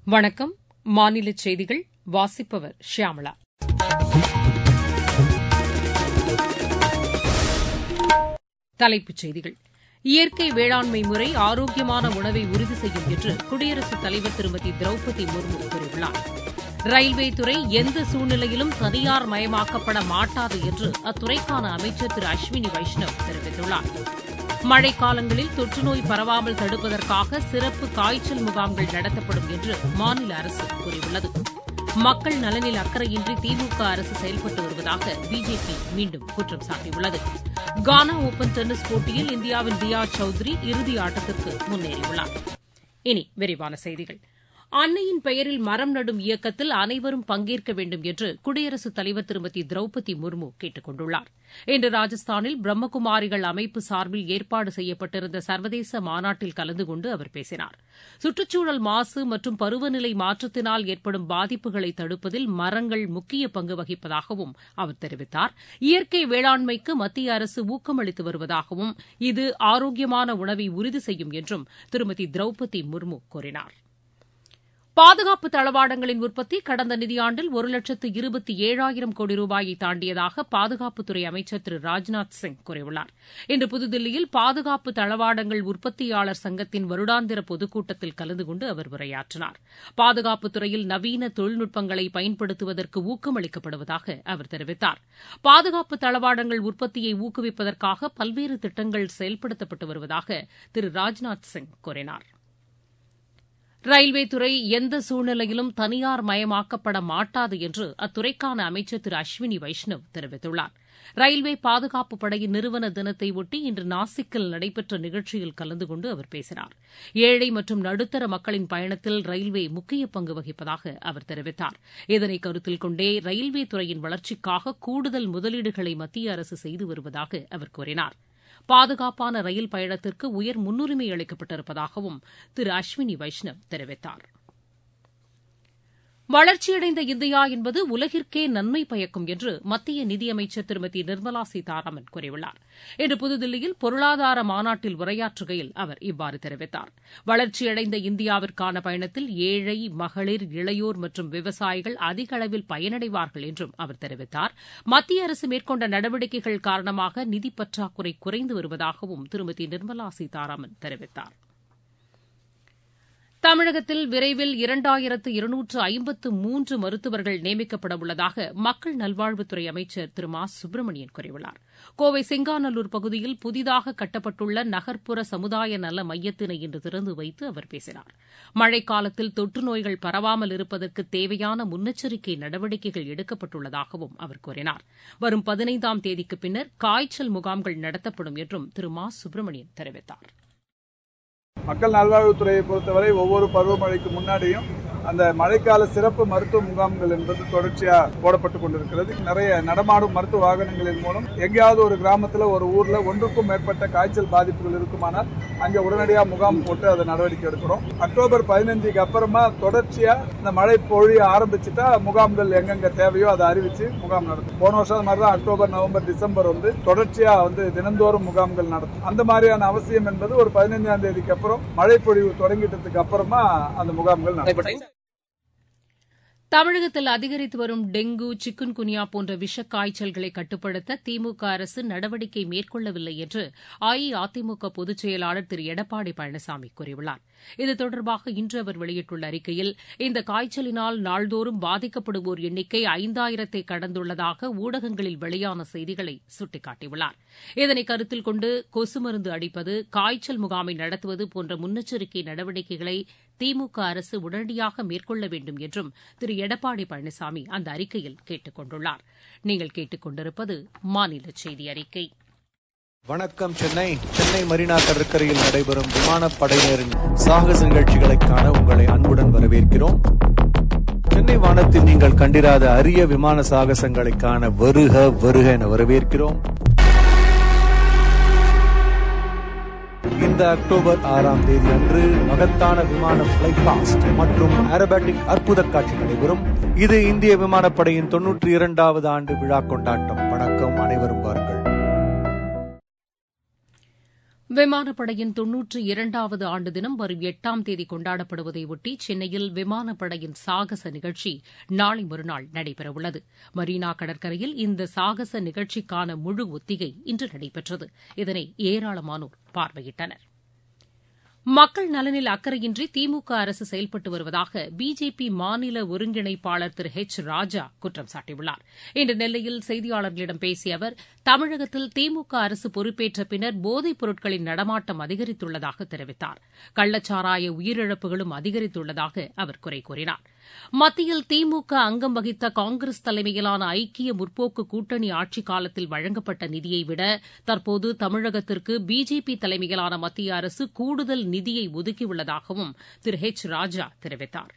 வணக்கம் மாநில செய்திகள் வாசிப்பவர் ஷியாமளா தலைப்புச் செய்திகள் இயற்கை வேளாண்மை முறை ஆரோக்கியமான உணவை உறுதி செய்யும் என்று குடியரசுத் தலைவர் திருமதி திரௌபதி முர்மு கூறியுள்ளார் ரயில்வே துறை எந்த சூழ்நிலையிலும் தனியார் மயமாக்கப்பட மாட்டாது என்று அத்துறைக்கான அமைச்சர் திரு அஸ்வினி வைஷ்ணவ் தெரிவித்துள்ளார் மழைக்காலங்களில் தொற்றுநோய் பரவாமல் தடுப்பதற்காக சிறப்பு காய்ச்சல் முகாம்கள் நடத்தப்படும் என்று மாநில அரசு கூறியுள்ளது மக்கள் நலனில் அக்கறையின்றி திமுக அரசு செயல்பட்டு வருவதாக பிஜேபி மீண்டும் குற்றம் சாட்டியுள்ளது கானா ஒபன் டென்னிஸ் போட்டியில் இந்தியாவின் தியா சௌத்ரி இறுதி ஆட்டத்திற்கு முன்னேறியுள்ளார் இனி விரிவான செய்திகள் அன்னையின் பெயரில் மரம் நடும் இயக்கத்தில் அனைவரும் பங்கேற்க வேண்டும் என்று குடியரசுத் தலைவர் திருமதி திரௌபதி முர்மு கேட்டுக் கொண்டுள்ளார் இன்று ராஜஸ்தானில் பிரம்மகுமாரிகள் அமைப்பு சார்பில் ஏற்பாடு செய்யப்பட்டிருந்த சர்வதேச மாநாட்டில் கலந்து கொண்டு அவர் பேசினார் சுற்றுச்சூழல் மாசு மற்றும் பருவநிலை மாற்றத்தினால் ஏற்படும் பாதிப்புகளை தடுப்பதில் மரங்கள் முக்கிய பங்கு வகிப்பதாகவும் அவர் தெரிவித்தார் இயற்கை வேளாண்மைக்கு மத்திய அரசு ஊக்கமளித்து வருவதாகவும் இது ஆரோக்கியமான உணவை உறுதி செய்யும் என்றும் திருமதி திரௌபதி முர்மு கூறினார் பாதுகாப்பு தளவாடங்களின் உற்பத்தி கடந்த நிதியாண்டில் ஒரு லட்சத்து இருபத்தி ஏழாயிரம் கோடி ரூபாயை தாண்டியதாக பாதுகாப்புத்துறை அமைச்சர் திரு ராஜ்நாத் சிங் கூறியுள்ளார் இன்று புதுதில்லியில் பாதுகாப்பு தளவாடங்கள் உற்பத்தியாளர் சங்கத்தின் வருடாந்திர பொதுக்கூட்டத்தில் கலந்து கொண்டு அவர் உரையாற்றினார் பாதுகாப்புத் துறையில் நவீன தொழில்நுட்பங்களை பயன்படுத்துவதற்கு ஊக்கமளிக்கப்படுவதாக அவர் தெரிவித்தார் பாதுகாப்பு தளவாடங்கள் உற்பத்தியை ஊக்குவிப்பதற்காக பல்வேறு திட்டங்கள் செயல்படுத்தப்பட்டு வருவதாக திரு ராஜ்நாத் சிங் கூறினார் ரயில்வே துறை எந்த சூழ்நிலையிலும் தனியார் மயமாக்கப்பட மாட்டாது என்று அத்துறைக்கான அமைச்சர் திரு அஸ்வினி வைஷ்ணவ் தெரிவித்துள்ளார் ரயில்வே பாதுகாப்பு படையின் நிறுவன தினத்தை ஒட்டி இன்று நாசிக்கில் நடைபெற்ற நிகழ்ச்சியில் கலந்து கொண்டு அவர் பேசினார் ஏழை மற்றும் நடுத்தர மக்களின் பயணத்தில் ரயில்வே முக்கிய பங்கு வகிப்பதாக அவர் தெரிவித்தார் இதனை கருத்தில் கொண்டே ரயில்வே துறையின் வளர்ச்சிக்காக கூடுதல் முதலீடுகளை மத்திய அரசு செய்து வருவதாக அவர் கூறினார் பாதுகாப்பான ரயில் பயணத்திற்கு உயர் முன்னுரிமை அளிக்கப்பட்டிருப்பதாகவும் திரு அஸ்வினி வைஷ்ணவ் தெரிவித்தார் வளர்ச்சியடைந்த இந்தியா என்பது உலகிற்கே நன்மை பயக்கும் என்று மத்திய நிதியமைச்சர் திருமதி நிர்மலா சீதாராமன் கூறியுள்ளார் இன்று புதுதில்லியில் பொருளாதார மாநாட்டில் உரையாற்றுகையில் அவர் இவ்வாறு தெரிவித்தார் வளர்ச்சியடைந்த இந்தியாவிற்கான பயணத்தில் ஏழை மகளிர் இளையோர் மற்றும் விவசாயிகள் அதிக அளவில் பயனடைவார்கள் என்றும் அவர் தெரிவித்தார் மத்திய அரசு மேற்கொண்ட நடவடிக்கைகள் காரணமாக நிதி பற்றாக்குறை குறைந்து வருவதாகவும் திருமதி நிர்மலா சீதாராமன் தெரிவித்தாா் தமிழகத்தில் விரைவில் இரண்டாயிரத்து இருநூற்று ஐம்பத்து மூன்று மருத்துவர்கள் நியமிக்கப்பட உள்ளதாக மக்கள் நல்வாழ்வுத்துறை அமைச்சர் திரு மா சுப்பிரமணியன் கூறியுள்ளார் கோவை செங்காநல்லூர் பகுதியில் புதிதாக கட்டப்பட்டுள்ள நகர்ப்புற சமுதாய நல மையத்தினை இன்று திறந்து வைத்து அவர் பேசினார் மழைக்காலத்தில் தொற்று நோய்கள் பரவாமல் இருப்பதற்கு தேவையான முன்னெச்சரிக்கை நடவடிக்கைகள் எடுக்கப்பட்டுள்ளதாகவும் அவர் கூறினார் வரும் பதினைந்தாம் தேதிக்கு பின்னர் காய்ச்சல் முகாம்கள் நடத்தப்படும் என்றும் திரு மா சுப்பிரமணியன் தெரிவித்தாா் மக்கள் நல்வாழ்வுத்துறையை பொறுத்தவரை ஒவ்வொரு பருவமழைக்கு முன்னாடியும் அந்த மழைக்கால சிறப்பு மருத்துவ முகாம்கள் என்பது தொடர்ச்சியா போடப்பட்டு கொண்டிருக்கிறது நிறைய நடமாடும் மருத்துவ வாகனங்களின் மூலம் எங்கேயாவது ஒரு கிராமத்துல ஒரு ஊர்ல ஒன்றுக்கும் மேற்பட்ட காய்ச்சல் பாதிப்புகள் இருக்குமானால் அங்க உடனடியாக முகாம் போட்டு அதை நடவடிக்கை எடுக்கிறோம் அக்டோபர் பதினஞ்சுக்கு அப்புறமா தொடர்ச்சியா இந்த மழை பொழிய ஆரம்பிச்சுட்டா முகாம்கள் எங்கெங்க தேவையோ அதை அறிவிச்சு முகாம் நடத்தும் போன வருஷம் மாதிரி தான் அக்டோபர் நவம்பர் டிசம்பர் வந்து தொடர்ச்சியா வந்து தினந்தோறும் முகாம்கள் நடத்தும் அந்த மாதிரியான அவசியம் என்பது ஒரு பதினைஞ்சாம் தேதிக்கு அப்புறம் மழை பொழிவு தொடங்கிட்டதுக்கு அப்புறமா அந்த முகாம்கள் நடத்தப்படும் தமிழகத்தில் அதிகரித்து வரும் டெங்கு சிக்குன் குனியா போன்ற விஷக்காய்ச்சல்களை கட்டுப்படுத்த திமுக அரசு நடவடிக்கை மேற்கொள்ளவில்லை என்று அஇஅதிமுக பொதுச் செயலாளர் திரு எடப்பாடி பழனிசாமி கூறியுள்ளார் இது தொடர்பாக இன்று அவர் வெளியிட்டுள்ள அறிக்கையில் இந்த காய்ச்சலினால் நாள்தோறும் பாதிக்கப்படுவோர் எண்ணிக்கை ஐந்தாயிரத்தை கடந்துள்ளதாக ஊடகங்களில் வெளியான செய்திகளை சுட்டிக்காட்டியுள்ளார் இதனை கருத்தில் கொண்டு கொசு மருந்து அடிப்பது காய்ச்சல் முகாமை நடத்துவது போன்ற முன்னெச்சரிக்கை நடவடிக்கைகளை திமுக அரசு உடனடியாக மேற்கொள்ள வேண்டும் என்றும் திரு எடப்பாடி பழனிசாமி அந்த அறிக்கையில் கேட்டுக் கொண்டுள்ளார் நீங்கள் கேட்டுக் கொண்டிருப்பது மாநில செய்தி அறிக்கை வணக்கம் சென்னை சென்னை மெரினா கடற்கரையில் நடைபெறும் விமானப்படையினரின் சாகச நிகழ்ச்சிகளை காண உங்களை அன்புடன் வரவேற்கிறோம் சென்னை வானத்தில் நீங்கள் கண்டிராத அரிய விமான சாகசங்களை காண வருக வருக என வரவேற்கிறோம் இந்த அக்டோபர் ஆறாம் தேதி அன்று மகத்தான விமான பிளைட் பாஸ்ட் மற்றும் ஏரோபேட்டிக் அற்புத காட்சி நடைபெறும் இது இந்திய விமானப்படையின் தொன்னூற்றி இரண்டாவது ஆண்டு விழா கொண்டாட்டம் வணக்கம் அனைவரும் வாருங்கள் விமானப்படையின் தொன்னூற்றி இரண்டாவது ஆண்டு தினம் வரும் எட்டாம் தேதி கொண்டாடப்படுவதையொட்டி சென்னையில் விமானப்படையின் சாகச நிகழ்ச்சி நாளை மறுநாள் நடைபெறவுள்ளது மரீனா கடற்கரையில் இந்த சாகச நிகழ்ச்சிக்கான முழு ஒத்திகை இன்று நடைபெற்றது இதனை ஏராளமானோர் பார்வையிட்டனர் மக்கள் நலனில் அக்கறையின்றி திமுக அரசு செயல்பட்டு வருவதாக பிஜேபி மாநில ஒருங்கிணைப்பாளர் திரு ஹெச் ராஜா குற்றம் சாட்டியுள்ளார் இன்று நெல்லையில் செய்தியாளர்களிடம் பேசிய அவர் தமிழகத்தில் திமுக அரசு பொறுப்பேற்ற பின்னர் போதைப் பொருட்களின் நடமாட்டம் அதிகரித்துள்ளதாக தெரிவித்தார் கள்ளச்சாராய உயிரிழப்புகளும் அதிகரித்துள்ளதாக அவர் குறை கூறினார் மத்தியில் திமுக அங்கம் வகித்த காங்கிரஸ் தலைமையிலான ஐக்கிய முற்போக்கு கூட்டணி ஆட்சிக் காலத்தில் வழங்கப்பட்ட நிதியை விட தற்போது தமிழகத்திற்கு பிஜேபி தலைமையிலான மத்திய அரசு கூடுதல் நிதியை ஒதுக்கியுள்ளதாகவும் திரு ஹெச் ராஜா தெரிவித்தார்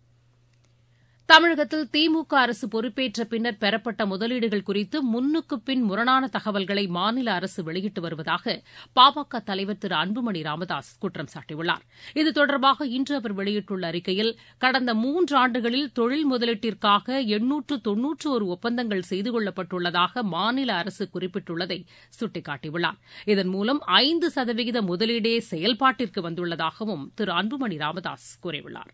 தமிழகத்தில் திமுக அரசு பொறுப்பேற்ற பின்னர் பெறப்பட்ட முதலீடுகள் குறித்து முன்னுக்குப் பின் முரணான தகவல்களை மாநில அரசு வெளியிட்டு வருவதாக பாமக தலைவர் திரு அன்புமணி ராமதாஸ் குற்றம் சாட்டியுள்ளார் இது தொடர்பாக இன்று அவர் வெளியிட்டுள்ள அறிக்கையில் கடந்த மூன்றாண்டுகளில் தொழில் முதலீட்டிற்காக எண்ணூற்று தொன்னூற்று ஒரு ஒப்பந்தங்கள் செய்து கொள்ளப்பட்டுள்ளதாக மாநில அரசு குறிப்பிட்டுள்ளதை சுட்டிக்காட்டியுள்ளார் இதன் மூலம் ஐந்து சதவிகித முதலீடே செயல்பாட்டிற்கு வந்துள்ளதாகவும் திரு அன்புமணி ராமதாஸ் கூறியுள்ளார்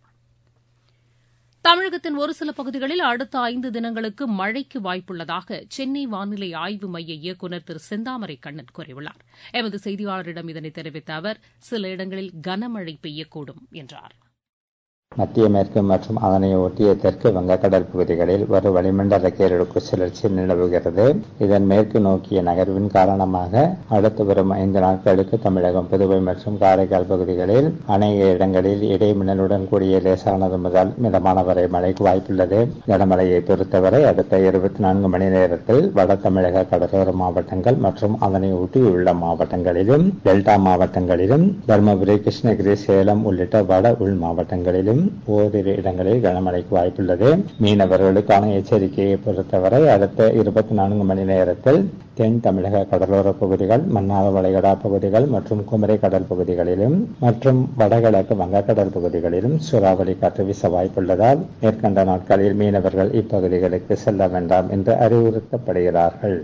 தமிழகத்தின் ஒரு சில பகுதிகளில் அடுத்த ஐந்து தினங்களுக்கு மழைக்கு வாய்ப்புள்ளதாக சென்னை வானிலை ஆய்வு மைய இயக்குநர் திரு செந்தாமரை கண்ணன் கூறியுள்ளார் எமது செய்தியாளரிடம் இதனை தெரிவித்த அவர் சில இடங்களில் கனமழை பெய்யக்கூடும் என்றார் மத்திய மேற்கு மற்றும் அதனை ஒட்டிய தெற்கு வங்கக்கடல் பகுதிகளில் ஒரு வளிமண்டல கீழடுக்கு சுழற்சி நிலவுகிறது இதன் மேற்கு நோக்கிய நகர்வின் காரணமாக அடுத்து வரும் ஐந்து நாட்களுக்கு தமிழகம் புதுவை மற்றும் காரைக்கால் பகுதிகளில் அநேக இடங்களில் இடைமின்னலுடன் கூடிய லேசானது முதல் மிதமான வரை மழைக்கு வாய்ப்புள்ளது கனமழையை பொறுத்தவரை அடுத்த இருபத்தி நான்கு மணி நேரத்தில் வட தமிழக கடலோர மாவட்டங்கள் மற்றும் அதனை ஒட்டியுள்ள மாவட்டங்களிலும் டெல்டா மாவட்டங்களிலும் தருமபுரி கிருஷ்ணகிரி சேலம் உள்ளிட்ட வட உள் மாவட்டங்களிலும் ஓரிரு இடங்களில் கனமழைக்கு வாய்ப்புள்ளது மீனவர்களுக்கான எச்சரிக்கையை பொறுத்தவரை அடுத்த இருபத்தி நான்கு மணி நேரத்தில் தென் தமிழக கடலோர பகுதிகள் மன்னார் வளைகுடா பகுதிகள் மற்றும் குமரி கடல் பகுதிகளிலும் மற்றும் வடகிழக்கு வங்கக்கடல் பகுதிகளிலும் சூறாவளி காற்று வீச வாய்ப்புள்ளதால் மேற்கண்ட நாட்களில் மீனவர்கள் இப்பகுதிகளுக்கு செல்ல வேண்டாம் என்று அறிவுறுத்தப்படுகிறார்கள்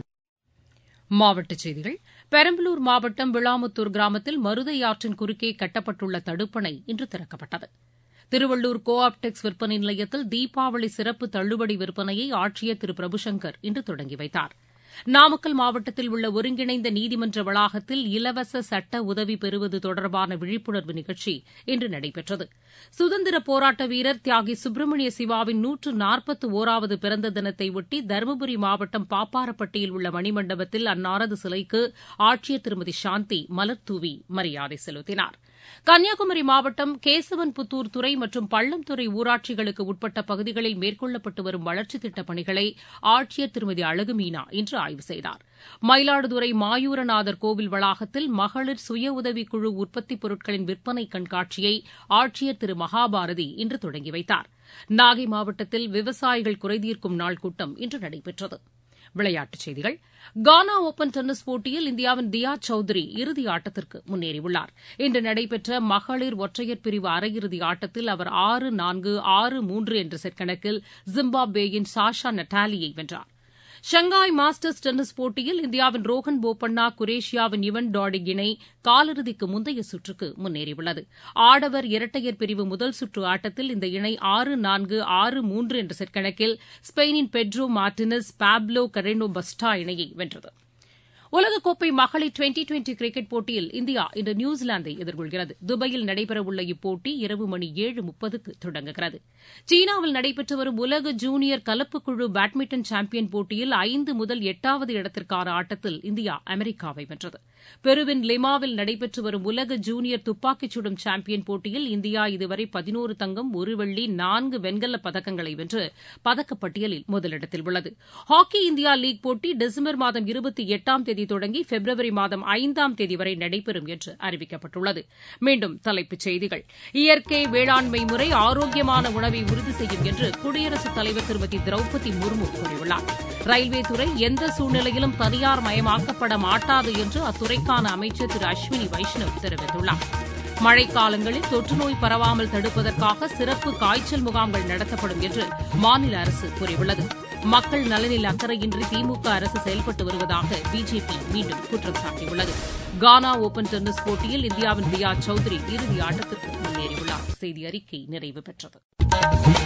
மாவட்டச் செய்திகள் பெரம்பலூர் மாவட்டம் விளாமுத்தூர் கிராமத்தில் மருதை ஆற்றின் குறுக்கே கட்டப்பட்டுள்ள தடுப்பணை இன்று திறக்கப்பட்டது திருவள்ளூர் கோ ஆப்டெக்ஸ் விற்பனை நிலையத்தில் தீபாவளி சிறப்பு தள்ளுபடி விற்பனையை ஆட்சியர் திரு பிரபுசங்கர் இன்று தொடங்கி வைத்தார் நாமக்கல் மாவட்டத்தில் உள்ள ஒருங்கிணைந்த நீதிமன்ற வளாகத்தில் இலவச சட்ட உதவி பெறுவது தொடர்பான விழிப்புணர்வு நிகழ்ச்சி இன்று நடைபெற்றது சுதந்திர போராட்ட வீரர் தியாகி சுப்பிரமணிய சிவாவின் நூற்று நாற்பத்து ஒராவது பிறந்த தினத்தை ஒட்டி தருமபுரி மாவட்டம் பாப்பாரப்பட்டியில் உள்ள மணிமண்டபத்தில் அன்னாரது சிலைக்கு ஆட்சியர் திருமதி சாந்தி மலர்தூவி மரியாதை செலுத்தினார் கன்னியாகுமரி மாவட்டம் கேசவன் புத்தூர் துறை மற்றும் பள்ளம்துறை ஊராட்சிகளுக்கு உட்பட்ட பகுதிகளில் மேற்கொள்ளப்பட்டு வரும் வளர்ச்சித் திட்டப் பணிகளை ஆட்சியர் திருமதி அழகுமீனா இன்று ஆய்வு செய்தார் மயிலாடுதுறை மாயூரநாதர் கோவில் வளாகத்தில் மகளிர் சுய உதவிக் குழு உற்பத்திப் பொருட்களின் விற்பனை கண்காட்சியை ஆட்சியர் திரு மகாபாரதி இன்று தொடங்கி வைத்தார் நாகை மாவட்டத்தில் விவசாயிகள் குறைதீர்க்கும் நாள் கூட்டம் இன்று நடைபெற்றது விளையாட்டுச் செய்திகள் கானா ஒபன் டென்னிஸ் போட்டியில் இந்தியாவின் தியா சௌத்ரி இறுதி ஆட்டத்திற்கு முன்னேறியுள்ளார் இன்று நடைபெற்ற மகளிர் ஒற்றையர் பிரிவு அரையிறுதி ஆட்டத்தில் அவர் ஆறு நான்கு ஆறு மூன்று என்ற செட் கணக்கில் ஜிம்பாப்வேயின் சாஷா நட்டாலியை வென்றார் ஷங்காய் மாஸ்டர்ஸ் டென்னிஸ் போட்டியில் இந்தியாவின் ரோஹன் போபண்ணா குரேஷியாவின் இவன் டாடிக் இணை காலிறுதிக்கு முந்தைய சுற்றுக்கு முன்னேறியுள்ளது ஆடவர் இரட்டையர் பிரிவு முதல் சுற்று ஆட்டத்தில் இந்த இணை ஆறு நான்கு ஆறு மூன்று என்ற செட் கணக்கில் ஸ்பெயினின் Pedro Martinez Pablo Carreno Busta இணையை வென்றது உலகக்கோப்பை மகளிர் டுவெண்டி டுவெண்டி கிரிக்கெட் போட்டியில் இந்தியா இன்று நியூசிலாந்தை எதிர்கொள்கிறது துபாயில் நடைபெறவுள்ள இப்போட்டி இரவு மணி ஏழு முப்பதுக்கு தொடங்குகிறது சீனாவில் நடைபெற்று வரும் உலக ஜூனியர் கலப்புக்குழு பேட்மிண்டன் சாம்பியன் போட்டியில் ஐந்து முதல் எட்டாவது இடத்திற்கான ஆட்டத்தில் இந்தியா அமெரிக்காவை வென்றது பெருவின் லிமாவில் நடைபெற்று வரும் உலக ஜூனியர் துப்பாக்கிச் சுடும் சாம்பியன் போட்டியில் இந்தியா இதுவரை பதினோரு தங்கம் ஒரு வெள்ளி நான்கு வெண்கலப் பதக்கங்களை வென்று பதக்கப்பட்டியலில் முதலிடத்தில் உள்ளது ஹாக்கி இந்தியா லீக் போட்டி டிசம்பர் மாதம் இருபத்தி எட்டாம் தேதி தொடங்கி பிப்ரவரி மாதம் ஐந்தாம் தேதி வரை நடைபெறும் என்று அறிவிக்கப்பட்டுள்ளது மீண்டும் தலைப்புச் செய்திகள் இயற்கை வேளாண்மை முறை ஆரோக்கியமான உணவை உறுதி செய்யும் என்று குடியரசுத் தலைவர் திருமதி திரௌபதி முர்மு கூறியுள்ளார் ரயில்வே துறை எந்த சூழ்நிலையிலும் தனியார் மயமாக்கப்பட மாட்டாது என்று அத்துறைக்கான அமைச்சர் திரு அஸ்வினி வைஷ்ணவ் தெரிவித்துள்ளார் மழைக்காலங்களில் தொற்றுநோய் பரவாமல் தடுப்பதற்காக சிறப்பு காய்ச்சல் முகாம்கள் நடத்தப்படும் என்று மாநில அரசு கூறியுள்ளது மக்கள் நலனில் அக்கறையின்றி திமுக அரசு செயல்பட்டு வருவதாக பிஜேபி மீண்டும் குற்றம் சாட்டியுள்ளது கானா ஓபன் டென்னிஸ் போட்டியில் இந்தியாவின் ரியா சௌத்ரி இறுதி ஆட்டத்திற்கு முன்னேறியுள்ளார் செய்தி அறிக்கை நிறைவு பெற்றது